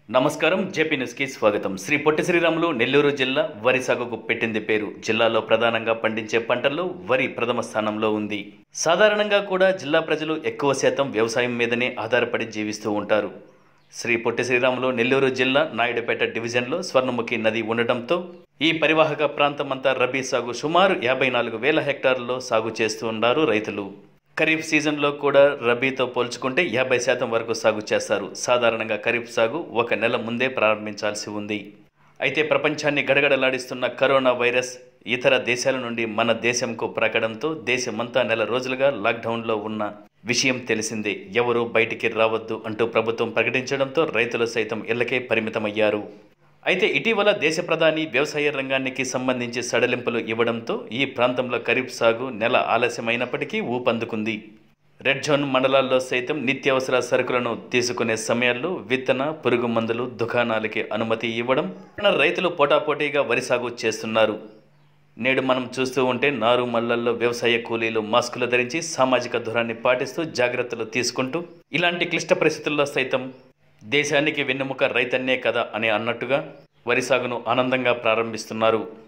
నమస్కారం జేపీ న్యూస్కి స్వాగతం శ్రీ పొట్టి శ్రీరాములు నెల్లూరు జిల్లా వరి సాగుకు పెట్టింది పేరు జిల్లాలో ప్రధానంగా పండించే పంటల్లో వరి ప్రథమ స్థానంలో ఉంది సాధారణంగా కూడా జిల్లా ప్రజలు ఎక్కువ శాతం వ్యవసాయం మీదనే ఆధారపడి జీవిస్తూ ఉంటారు శ్రీ పొట్టి శ్రీరాములు నెల్లూరు జిల్లా నాయుడుపేట డివిజన్లో స్వర్ణముఖి నది ఉండటంతో ఈ పరివాహక ప్రాంతమంతా రబీ సాగు సుమారు యాభై నాలుగు వేల హెక్టార్లలో సాగు చేస్తూ ఉన్నారు రైతులు ఖరీఫ్ సీజన్లో కూడా రబీతో పోల్చుకుంటే యాభై శాతం వరకు సాగు చేస్తారు సాధారణంగా ఖరీఫ్ సాగు ఒక నెల ముందే ప్రారంభించాల్సి ఉంది అయితే ప్రపంచాన్ని గడగడలాడిస్తున్న కరోనా వైరస్ ఇతర దేశాల నుండి మన దేశంకు ప్రకడంతో దేశమంతా నెల రోజులుగా లాక్డౌన్లో ఉన్న విషయం తెలిసిందే ఎవరూ బయటికి రావద్దు అంటూ ప్రభుత్వం ప్రకటించడంతో రైతులు సైతం ఇళ్లకే పరిమితమయ్యారు అయితే ఇటీవల దేశ ప్రధాని వ్యవసాయ రంగానికి సంబంధించి సడలింపులు ఇవ్వడంతో ఈ ప్రాంతంలో ఖరీఫ్ సాగు నెల ఆలస్యమైనప్పటికీ ఊపందుకుంది రెడ్ జోన్ మండలాల్లో సైతం నిత్యావసర సరుకులను తీసుకునే సమయాల్లో విత్తన పురుగు మందులు దుకాణాలకి అనుమతి ఇవ్వడం మన రైతులు పోటాపోటీగా వరి సాగు చేస్తున్నారు నేడు మనం చూస్తూ ఉంటే నారు మల్లల్లో వ్యవసాయ కూలీలు మాస్కులు ధరించి సామాజిక దూరాన్ని పాటిస్తూ జాగ్రత్తలు తీసుకుంటూ ఇలాంటి క్లిష్ట పరిస్థితుల్లో సైతం దేశానికి వెన్నెముక రైతన్నే కదా అని అన్నట్టుగా వరి సాగును ఆనందంగా ప్రారంభిస్తున్నారు